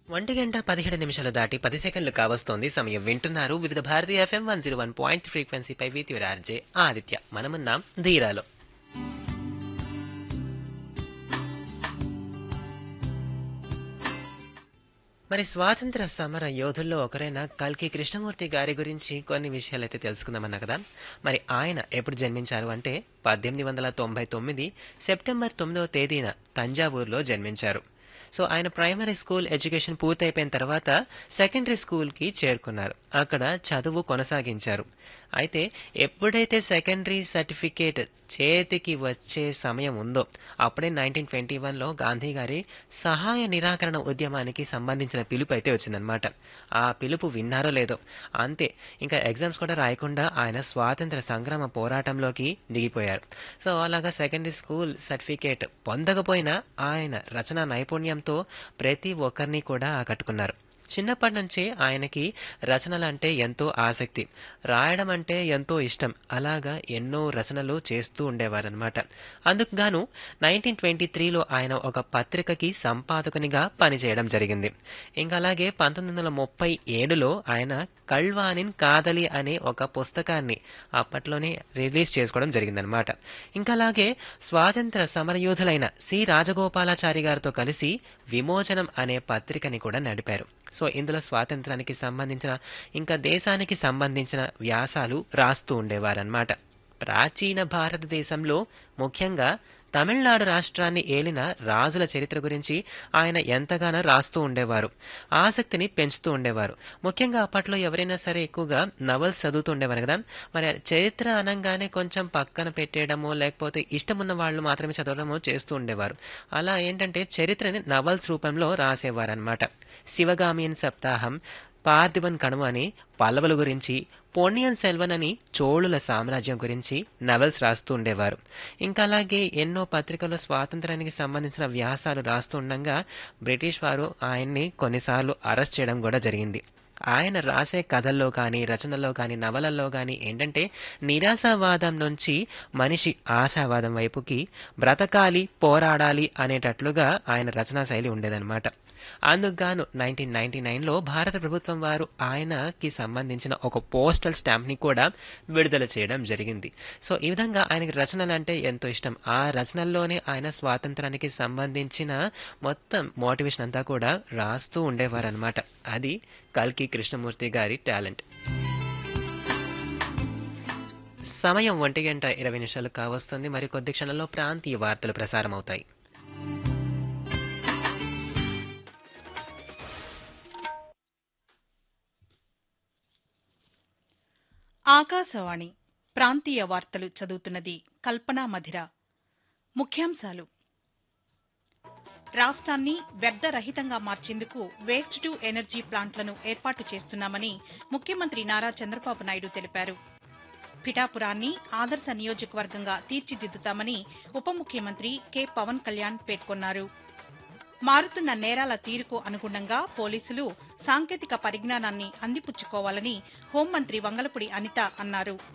ఒంటి గంట పదిహేడు నిమిషాలు దాటి పది సెకండ్లు కావస్తోంది సమయం వింటున్నారు వివిధ భారతీయ FM one zero one point ఫ్రీక్వెన్సీపై విత్ యువర్ ఆర్జే ఆదిత్య మనమున్నాం ధీరాలో మరి స్వాతంత్ర సమర యోధుల్లో ఒకరైన కల్కి కృష్ణమూర్తి గారి గురించి కొన్ని విషయాలైతే తెలుసుకుందామన్నా కదా మరి ఆయన ఎప్పుడు జన్మించారు అంటే పద్దెనిమిది వందల తొంభై తొమ్మిది సెప్టెంబర్ తొమ్మిదవ తేదీన తంజావూరులో జన్మించారు సో ఆయన ప్రైమరీ స్కూల్ ఎడ్యుకేషన్ పూర్తయిపోయిన తర్వాత సెకండరీ స్కూల్కి చేరుకున్నారు అక్కడ చదువు కొనసాగించారు అయితే ఎప్పుడైతే సెకండరీ సర్టిఫికేట్ చేతికి వచ్చే సమయం ఉందో అప్పుడే నైన్టీన్ ట్వంటీ వన్లో గాంధీ గారి సహాయ నిరాకరణ ఉద్యమానికి సంబంధించిన పిలుపు అయితే వచ్చిందనమాట ఆ పిలుపు విన్నారో లేదో అంతే ఇంకా ఎగ్జామ్స్ కూడా రాయకుండా ఆయన స్వాతంత్ర సంగ్రామ పోరాటంలోకి దిగిపోయారు సో అలాగా సెకండరీ స్కూల్ సర్టిఫికేట్ పొందకపోయినా ఆయన రచనా నైపుణ్యంతో ప్రతి ఒక్కరిని కూడా ఆకట్టుకున్నారు చిన్నప్పటి నుంచే ఆయనకి రచనలంటే ఎంతో ఆసక్తి రాయడం అంటే ఎంతో ఇష్టం అలాగా ఎన్నో రచనలు చేస్తూ ఉండేవారనమాట అందుకు గాను నైన్టీన్ ట్వంటీ త్రీలో ఆయన ఒక పత్రికకి సంపాదకునిగా పనిచేయడం జరిగింది ఇంకా అలాగే పంతొమ్మిది వందల ముప్పై ఏడులో ఆయన కళ్వానిన్ కాదలి అనే ఒక పుస్తకాన్ని అప్పట్లోనే రిలీజ్ చేసుకోవడం జరిగిందనమాట ఇంకా అలాగే స్వాతంత్ర సమరయోధులైన సి రాజగోపాలాచారి గారితో కలిసి విమోచనం అనే పత్రికని కూడా నడిపారు సో ఇందులో స్వాతంత్రానికి సంబంధించిన ఇంకా దేశానికి సంబంధించిన వ్యాసాలు రాస్తూ ఉండేవారన్నమాట ప్రాచీన భారతదేశంలో ముఖ్యంగా తమిళనాడు రాష్ట్రాన్ని ఏలిన రాజుల చరిత్ర గురించి ఆయన ఎంతగానో రాస్తూ ఉండేవారు ఆసక్తిని పెంచుతూ ఉండేవారు ముఖ్యంగా అప్పట్లో ఎవరైనా సరే ఎక్కువగా నవల్స్ చదువుతూ ఉండేవారు కదా మరి చరిత్ర అనగానే కొంచెం పక్కన పెట్టేయడమో లేకపోతే ఇష్టమున్న వాళ్ళు మాత్రమే చదవడమో చేస్తూ ఉండేవారు అలా ఏంటంటే చరిత్రని నవల్స్ రూపంలో రాసేవారు అనమాట శివగామియన్ సప్తాహం పార్థివన్ కణువ అని పల్లవుల గురించి పొన్నియన్ సెల్వన్ అని చోళుల సామ్రాజ్యం గురించి నవల్స్ రాస్తూ ఉండేవారు ఇంకా అలాగే ఎన్నో పత్రికల్లో స్వాతంత్రానికి సంబంధించిన వ్యాసాలు రాస్తూ ఉండగా బ్రిటిష్ వారు ఆయన్ని కొన్నిసార్లు అరెస్ట్ చేయడం కూడా జరిగింది ఆయన రాసే కథల్లో కానీ రచనల్లో కానీ నవలల్లో కానీ ఏంటంటే నిరాశావాదం నుంచి మనిషి ఆశావాదం వైపుకి బ్రతకాలి పోరాడాలి అనేటట్లుగా ఆయన రచనా శైలి ఉండేదన్నమాట అందుకుగాను నైన్టీన్ నైన్టీ నైన్లో భారత ప్రభుత్వం వారు ఆయనకి సంబంధించిన ఒక పోస్టల్ స్టాంప్ని కూడా విడుదల చేయడం జరిగింది సో ఈ విధంగా ఆయనకి రచనలు అంటే ఎంతో ఇష్టం ఆ రచనల్లోనే ఆయన స్వాతంత్రానికి సంబంధించిన మొత్తం మోటివేషన్ అంతా కూడా రాస్తూ ఉండేవారనమాట అది కల్కి కృష్ణమూర్తి గారి టాలెంట్ సమయం ఒంటి గంట ఇరవై నిమిషాలు కావస్తుంది మరి కొద్ది క్షణంలో ప్రాంతీయ వార్తలు ప్రసారం అవుతాయి ఆకాశవాణి ప్రాంతీయ వార్తలు చదువుతున్నది కల్పనా మధిర ముఖ్యాంశాలు రాష్ట్రాన్ని వ్యర్థరహితంగా మార్చేందుకు వేస్ట్ టు ఎనర్జీ ప్లాంట్లను ఏర్పాటు చేస్తున్నామని ముఖ్యమంత్రి నారా చంద్రబాబు నాయుడు తెలిపారు పిఠాపురాన్ని ఆదర్శ నియోజకవర్గంగా తీర్చిదిద్దుతామని ఉప ముఖ్యమంత్రి కె పవన్ కళ్యాణ్ పేర్కొన్నారు మారుతున్న నేరాల తీరుకు అనుగుణంగా పోలీసులు సాంకేతిక పరిజ్ఞానాన్ని అందిపుచ్చుకోవాలని హోంమంత్రి వంగలపూడి అనిత అన్నారు